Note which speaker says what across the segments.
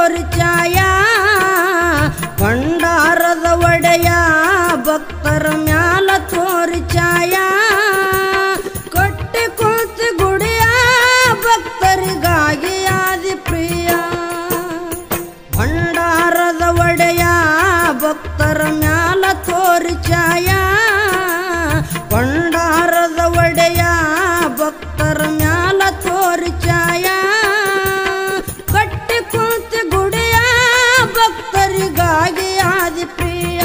Speaker 1: ತೋರಿ ಛಾಯ ಭಂಡಾರದ ಒಡೆಯ ಭಕ್ತರ ಮ್ಯಾಲ ತೋರಿ ಛಾಯ ಕಟ್ಟಿ ಕುಂತಿ ಗುಡಿಯ ಭಕ್ತರಿಗಾಗಿ ಆದಿ ಪ್ರಿಯ ಭಂಡಾರದ ಒಡೆಯ ಭಕ್ತರ ಮ್ಯಾಲ ತೋರಿ ಛಾಯ ಭಂಡಾರದ ಒಡೆಯ ಭಕ್ತರ ಮ್ಯಾಲ ತೋರಿ ಛಾಯ ಕಟ್ಟಿ ಕುಂತಿ ಗುಡಿಯ ಭಕ್ತರಿಗಾಗಿ ಆದಿ ಪ್ರಿಯ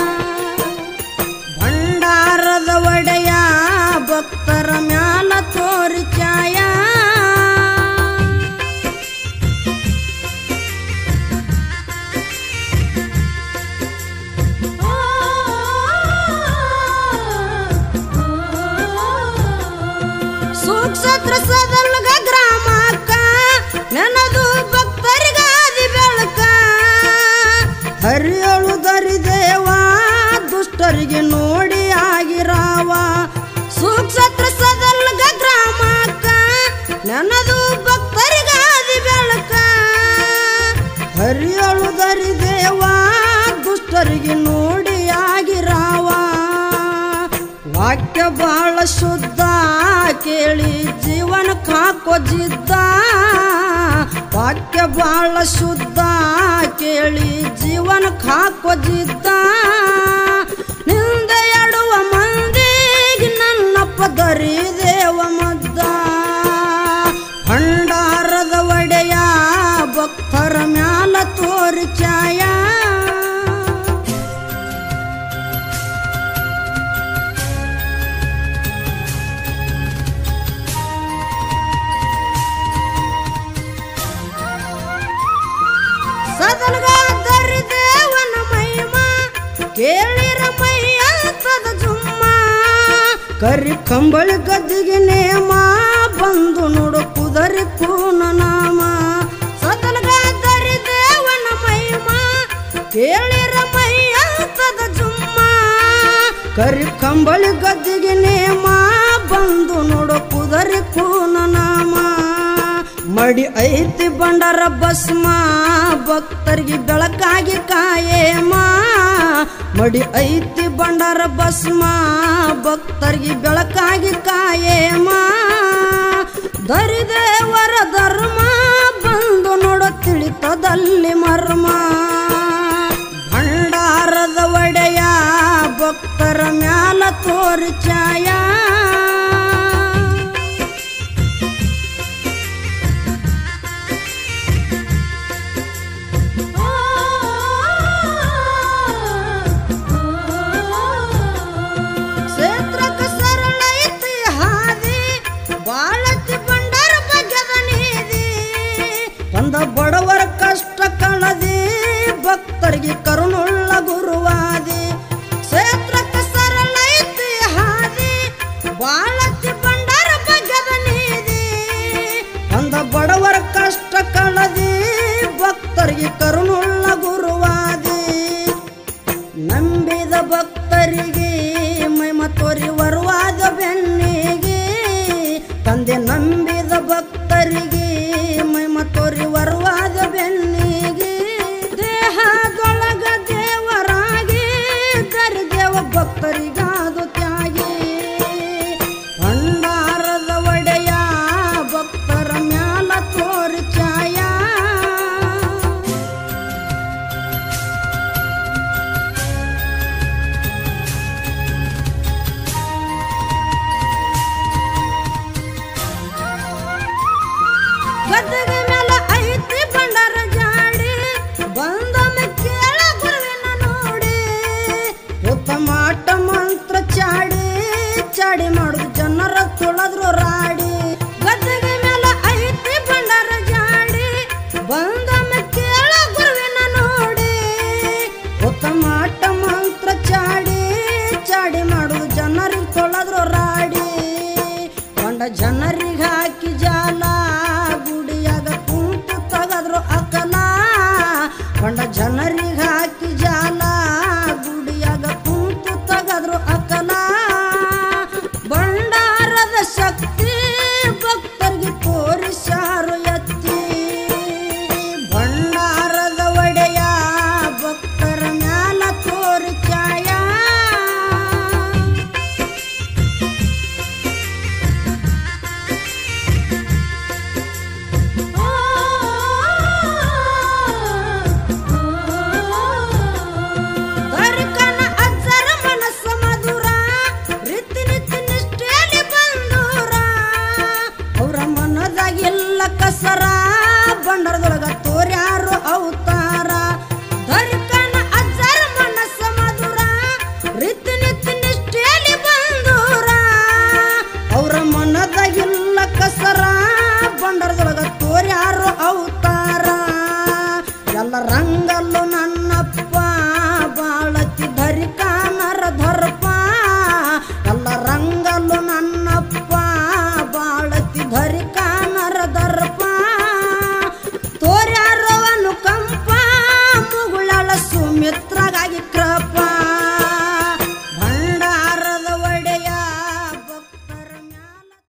Speaker 1: ಭಂಡಾರದ ಒಡೆಯ ಭಕ್ತರ ಮ್ಯಾಲ ತೋರಿ ಛಾಯ ಸೂಕ್ಷ್ಮ ಸದಲ್ಗ ಗ್ರಾಮಕ್ಕ ನೆನದು ಭಕ್ತರಿಗಾದಿ ಬೆಳಕ ಹರಿಯಳು ದರಿದೇವ ದುಷ್ಟರಿಗೆ ನೋಡಿ ಆಗಿರಾವ ಸೂಕ್ಷ್ಮ ಸದಲ್ಗ ಗ್ರಾಮಕ್ಕ ನೆನದು ಭಕ್ತರಿಗಾದಿ ಬೆಳಕ ಹರಿಯಳು ದರಿದೇವ ದುಷ್ಟರಿಗೆ ನೋಡಿ ಆಗಿರಾವ ವಾಕ್ಯ ಬಹಳ ಶುದ್ಧ ಕೇಳಿ ಜೀವನ ಕಾಕೋ ಜಿದ್ದ ವಾಕ್ಯ ಬಹಳ ಶುದ್ಧ ಕೇಳಿ ಜೀವನ ಕಾಕೋ ಜಿದ್ದ ನಿಂದ ಎಡುವ ಮಂದಿಗೆ ನನ್ನಪ್ಪ ದರಿ ದೇವ ಮದ್ದ ಭಂಡಾರದ ಒಡೆಯ ಭಕ್ತರ ಮ್ಯಾಲ ತೋರಿ ಛಾಯ ಸದಲ್ಗಾದರಿ ದೇವನ ಮಹಿಮ ಕೇಳಿರ ಮೈಯಂತದ ಜುಮ್ಮ ಕರಿ ಕಂಬಳಿ ಗದ್ದಿಗೆ ನೇಮ ಬಂದು ನೋಡು ಕುದರಿ ಕೂನ ನಾಮ ಸದಲ್ಗಾದರಿ ದೇವನ ಮಹಿಮ ಕೇಳಿರ ಮೈಯಂತದ ಜುಮ್ಮ ಕರಿ ಕಂಬಳಿ ಗದ್ದಿಗೆ ನೇಮ ಬಂದು ನೋಡು ಕುದರಿ ಕೂನ ನಾಮ ಮಡಿ ಐತಿ ಬಂಡರ ಭಸ್ಮ ಭಕ್ತರಿಗೆ ಬೆಳಕಾಗಿ ಕಾಯೇಮ ಮಡಿ ಐತಿ ಬಂಡರ ಭಸ್ಮ ಭಕ್ತರಿಗೆ ಬೆಳಕಾಗಿ ಕಾಯೇಮ ದರಿದೇವರ ಧರ್ಮ ಬಂದು ನೋಡೋ ತಿಳಿತದಲ್ಲಿ ಮರ್ಮ ಭಂಡಾರದ ಒಡೆಯ ಭಕ್ತರ ಮ್ಯಾಲ ತೋರಿ ಛಾಯ ಕ್ಷೇತ್ರಕ್ಕ ಸರಳ ಐತಿ ಹಾದಿ ಬಾಳತಿ ಬಂಡಾರ ಬಗ್ಗದ ನೀದಿ ಬಂದ ಬಡವರ ಕಷ್ಟ ಕಳದಿ ಭಕ್ತರಿಗೆ ಕರುಣುಳ್ಳ ಗುರುವಾದಿ ಕ್ಷೇತ್ರಕ್ಕ ಸರಳ ಐತಿ ಹಾದಿ ಬಾಳತಿ ಬಂಡಾರ ಬಗ್ಗದ ನೀದಿ ಬಂದ ಬಡವರ ಕಷ್ಟ ಕಳದಿ ಭಕ್ತರಿಗೆ ಕರುಣುಳ್ಳ ಗುರುವಾದಿ ನಂಬಿದ ಭಕ್ತರಿಗೆ ಮೈಮ ತೋರಿ ವರುವಾದ ಬೆನ್ನಿಗೆ ತಂದೆ ನಂಬಿದ ಭಕ್ತರಿಗೆ ಮೈಮ ತೋರಿ ವರುವಾದ ಬೆನ್ನಿಗೆ ದೇಹದೊಳಗ ದೇವರಾಗಿ ಕರಿದೇವ ಭಕ್ತರಿಗಾದು ತ್ಯಾಗಿ ಭಂಡಾರದ ಒಡೆಯ ಭಕ್ತರ ಮ್ಯಾಲ ತೋರಿ ಛಾಯ ಗದ್ದೆಗೆ ಮೇಲೆ ಐತಿ ಬಂಡರ ಜಾಡಿ ಬಂದೊಮ್ಮೆ ಕೇಳ ಗುರುವಿನ ನೋಡಿ ಉತ್ತಮಾಟ ಮಂತ್ರ ಚಾಡಿ ಚಾಡಿ ಮಾಡುದು ಜನರ ತುಳದ್ರು ರಾಡಿ ಗದ್ದೆಗೆ ಮೇಲೆ ಐತಿ ಬಂಡರ ಜಾಡಿ ಬಂದೊಮ್ಮೆ ಕೇಳ ಗುರುವಿನ ನೋಡಿ ಉತ್ತಮಾಟ ಮಂತ್ರ ಚಾಡಿ ಚಾಡಿ ಮಾಡುದು ಜನರಿಗೆ ತೊಳೆದ್ರು ರಾಡಿ ಕೊಂಡ ಜನರ